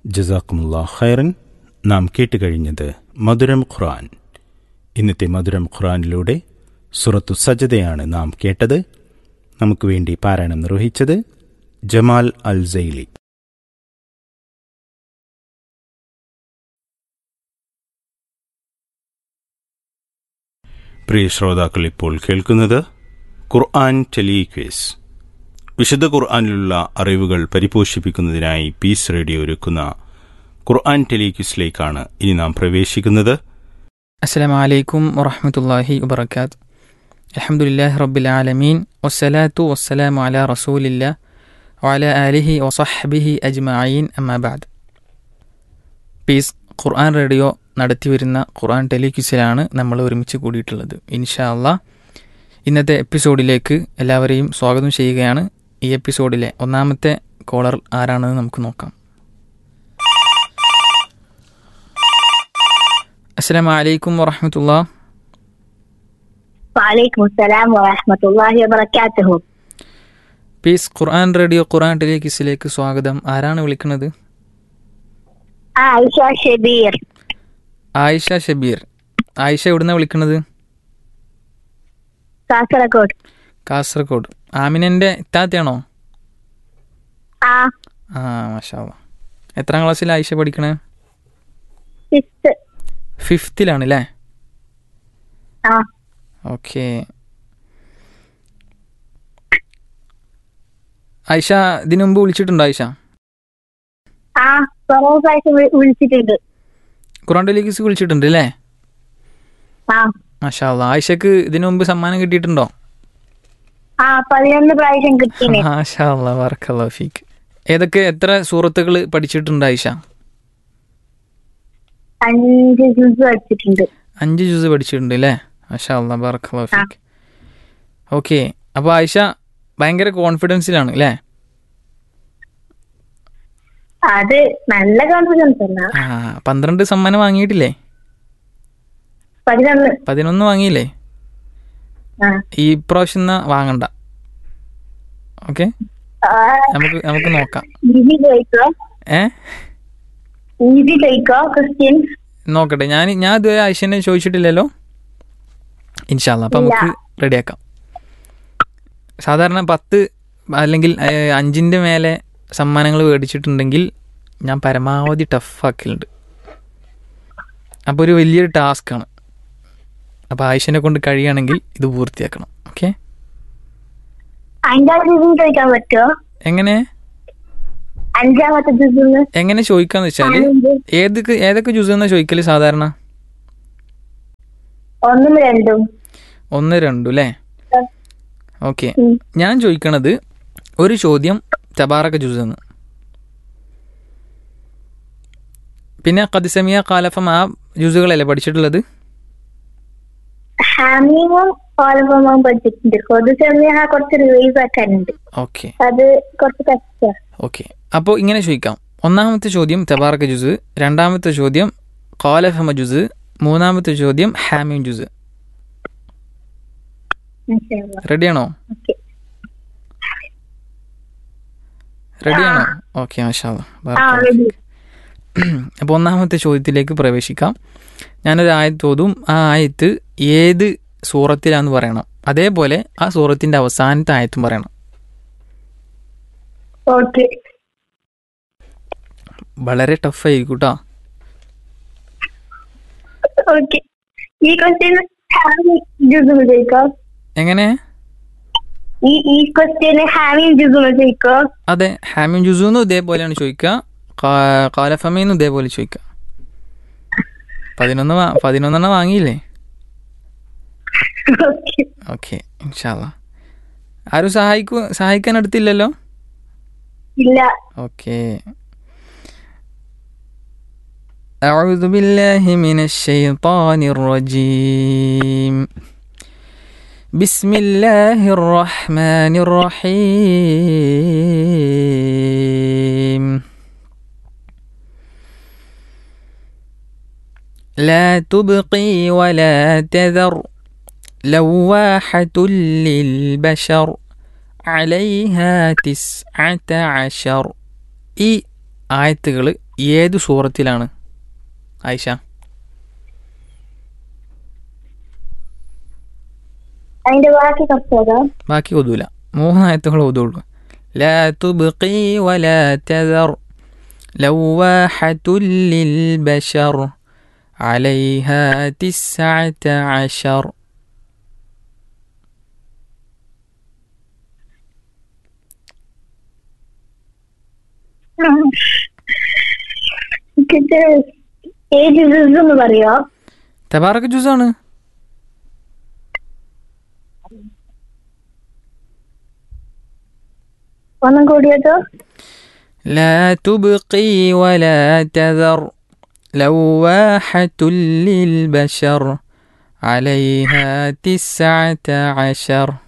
ജസാക്കുമുള്ള ഖൈറൻ നാം കേട്ടുകഴിഞ്ഞത് മധുരം ഖുറാൻ ഇന്നത്തെ മധുരം ഖുറാനിലൂടെ സുറത്തു സജതയാണ് നാം കേട്ടത് നമുക്ക് വേണ്ടി പാരായണം നിർവഹിച്ചത് ജമാൽ അൽ സൈലി പ്രിയ ശ്രോതാക്കൾ ഇപ്പോൾ കേൾക്കുന്നത് ഖുർആൻ ടെലിക്വേസ് വിശുദ്ധ ഖുർആാനിലുള്ള അറിവുകൾ പരിപോഷിപ്പിക്കുന്നതിനായി പീസ് റേഡിയോ ഒരുക്കുന്ന ഖുർആൻ ടെലിക്വിസിലേക്കാണ് ഇനി നാം പ്രവേശിക്കുന്നത് അസ്സലാമു അലൈക്കും വറഹ്മത്തുള്ളാഹി വബറകാത്ത് അൽഹംദുലില്ലാഹി റബ്ബിൽ ആലമീൻ വസ്സലാത്തു വസ്സലാമു അലാ റസൂലില്ലാ വഅലാ ആലിഹി വസഹ്ബിഹി അജ്മഈൻ അമ്മാ ബഅദ് പീസ് ഖുർആൻ റേഡിയോ നടത്തിവരുന്ന ഖുർആൻ ടെലിക്വിസിലാണ് നമ്മൾ ഒരുമിച്ച് കൂടിയിട്ടുള്ളത് ഇൻഷാ അള്ളാ ഇന്നത്തെ എപ്പിസോഡിലേക്ക് എല്ലാവരെയും സ്വാഗതം ചെയ്യുകയാണ് ഈ എപ്പിസോഡിലെ ഒന്നാമത്തെ കോളർ ആരാണെന്ന് നമുക്ക് നോക്കാം അസ്സലാമു അലൈക്കും വറഹ്മത്തുള്ളാ وعليكم السلام ورحمة الله وبركاته പീസ് ഖുർആൻ റേഡിയോ ഖുർആൻ ടെലിക്വിസിലേക്ക് സ്വാഗതം ആരാണ് വിളിക്കുന്നത് عائشة شبير ആയിഷ ഷബീർ ആയിഷ എവിടുന്നാ വിളിക്കുന്നത് കാസർഗോഡ് കാസർഗോഡ് ആമിനൻ്റെ ഇത്താത്തയാണോ ആ ആ മാഷാ അല്ലാ. എത്രാം ക്ലാസ്സിൽ ആയിഷ പഠിക്കണേ സിക്സ് ഫിഫ്ത്തിലാണ് അല്ലേ ആ ഓക്കെ ആയിഷ ഇതിനു മുമ്പ് വിളിച്ചിട്ടുണ്ടോ ആയിഷ ആ കുറേ പ്രാവശ്യം വി- വിളിച്ചിട്ടുണ്ട് ഖുറാൻ ടെലിക്വിസ് വിളിച്ചിട്ടുണ്ട് അല്ലേ ആ മാഷാ അല്ലാ. ആയിഷക്ക് ഇതിനു മുമ്പ് സമ്മാനം കിട്ടിയിട്ടുണ്ടോ ആ പതിനൊന്ന് പ്രാവശ്യം കിട്ടീന് മാഷാ അല്ലാ, ബറക്കല്ലാഹു ഫീക്ക് ഏതൊക്കെ എത്ര സൂറത്തുകൾ പഠിച്ചിട്ടുണ്ട് ആയിഷ അഞ്ച് ജ്യൂസ് പഠിച്ചിട്ടുണ്ട് അഞ്ച് ജ്യൂസ് പഠിച്ചിട്ടുണ്ട് അല്ലേ മാഷാ അല്ലാ ബറക്കല്ലാഹു ഫീക്ക് ഓക്കെ അപ്പോൾ ആയിഷ ഭയങ്കര കോൺഫിഡൻസിലാണ് അല്ലേ അത് നല്ല കോൺഫിഡൻസ് അല്ല ആ പന്ത്രണ്ട് സമ്മാനം വാങ്ങിയിട്ടില്ലേ പതിനൊന്ന് പതിനൊന്ന് വാങ്ങിയില്ലേ ആ ഈ പ്രാവശ്യം എന്നാ വാങ്ങണ്ട ഓക്കെ ആ, നമുക്ക് നമുക്ക് നോക്കാം ഈസി ചോദിക്കോ ഏ ഈസി ചോദിക്കോ ക്വസ്റ്റ്യൻ നോക്കട്ടെ ഞാൻ ഞാൻ ഇതുവരെ ആയിഷനെ ചോദിച്ചിട്ടില്ലല്ലോ ഇൻഷാല്ല അപ്പം നമുക്ക് റെഡിയാക്കാം സാധാരണ പത്ത് അല്ലെങ്കിൽ ഏഹ്, അഞ്ചിൻ്റെ മേലെ സമ്മാനങ്ങൾ മേടിച്ചിട്ടുണ്ടെങ്കിൽ ഞാൻ പരമാവധി ടഫാക്കലുണ്ട് അപ്പോൾ ഒരു വലിയൊരു ടാസ്ക്കാണ് അപ്പോൾ ആയിഷനെ കൊണ്ട് കഴിയുകയാണെങ്കിൽ ഇത് പൂർത്തിയാക്കണം ഓക്കെ അഞ്ചാമത്തെ ജ്യൂസ് ചോദിക്കാൻ പറ്റുമോ എങ്ങനെ അഞ്ചാമത്തെ ജ്യൂസ് എങ്ങനെ ചോദിക്കാന്ന് വെച്ചാൽ ഏതൊക്കെ ഏതൊക്കെ ജ്യൂസ് എന്നാ ചോദിക്കല് സാധാരണ ഒന്നും രണ്ടും ഒന്ന് രണ്ടു അല്ലേ ഓക്കെ ഉം. ഞാൻ ചോദിക്കണത് ഒരു ചോദ്യം തബാറക ജ്യൂസ് എന്ന് പിന്നെ കദിസമിയ കാലഫം ആ ജ്യൂസുകളല്ലേ പഠിച്ചിട്ടുള്ളത് ഹാമിങ്ങും ഓലഫമും പഠിച്ചിട്ടുണ്ട് കൊതു സമയം കുറച്ച് റിവൈസ് ആക്കാനുണ്ട് ഓക്കെ അത് കുറച്ച് കഷ്ടമാണ് ഓക്കെ അപ്പോൾ ഇങ്ങനെ ചോദിക്കാം ഒന്നാമത്തെ ചോദ്യം തബാറക ജ്യൂസ് രണ്ടാമത്തെ ചോദ്യം കാലഫമ ജ്യൂസ് മൂന്നാമത്തെ ചോദ്യം ഹാമിം ജ്യൂസ് റെഡിയാണോ ഓക്കെ റെഡിയാണോ ഓക്കെ മാഷാ ആ ready. അപ്പോൾ ഒന്നാമത്തെ ചോദ്യത്തിലേക്ക് പ്രവേശിക്കാം ഞാനൊരു ആയത്ത് ഓതും ആ ആയത്ത് ഏത് സൂറത്തിലാന്ന് പറയണം അതേപോലെ ആ സൂറത്തിൻ്റെ അവസാനത്തെ ആയത്തും പറയണം ഓക്കെ വളരെ ടഫായിരിക്കും കേട്ടോ ഓക്കെ ഈ ക്വസ്റ്റ്യൻ ഹാവിംഗ് ജ്യൂസ് ചോദിക്കോ എങ്ങനെ ഈ ഈ ക്വസ്റ്റ്യന് ഹാവിംഗ് ജ്യൂസ് ചോദിക്കോ അതെ ഹാമിൻ ജുസൂന്നും ഇതേപോലെയാണ് ചോദിക്കുക കാ- കാലഫമീന്നും ഇതേപോലെ ചോദിക്കുക പതിനൊന്ന് വാ- പതിനൊന്നെണ്ണം വാങ്ങിയില്ലേ ഓക്കെ ഓക്കെ ഇൻഷാല്ല ആരും സഹായിക്കൂ സഹായിക്കാൻ അടുത്തില്ലല്ലോ ഇല്ല اوكي أعوذ بالله من الشيطان الرجيم بسم الله الرحمن الرحيم لا تبقي ولا تذر لواحة للبشر عليها تسعة عشر ഈ ആയത്തുകൾ ഏത് സൂറത്തിലാണ് ആയിഷ അതിന്റെ ബാക്കി കുറച്ചതോ ബാക്കി ഓതൂല മൂന്നായത്തുകൾ ഓതുള്ളൂ لا تبقي ولا تذر لواحة للبشر عليها تسعة عشر എനിക്കിത് ഏത് ജുസ് എന്ന് പറയോ തബാറക്ക് ജ്യൂസാണ് ഒന്നും കൂടിയതോ لا تبقي ولا تذر لواحة للبشر عليها تسعة عشر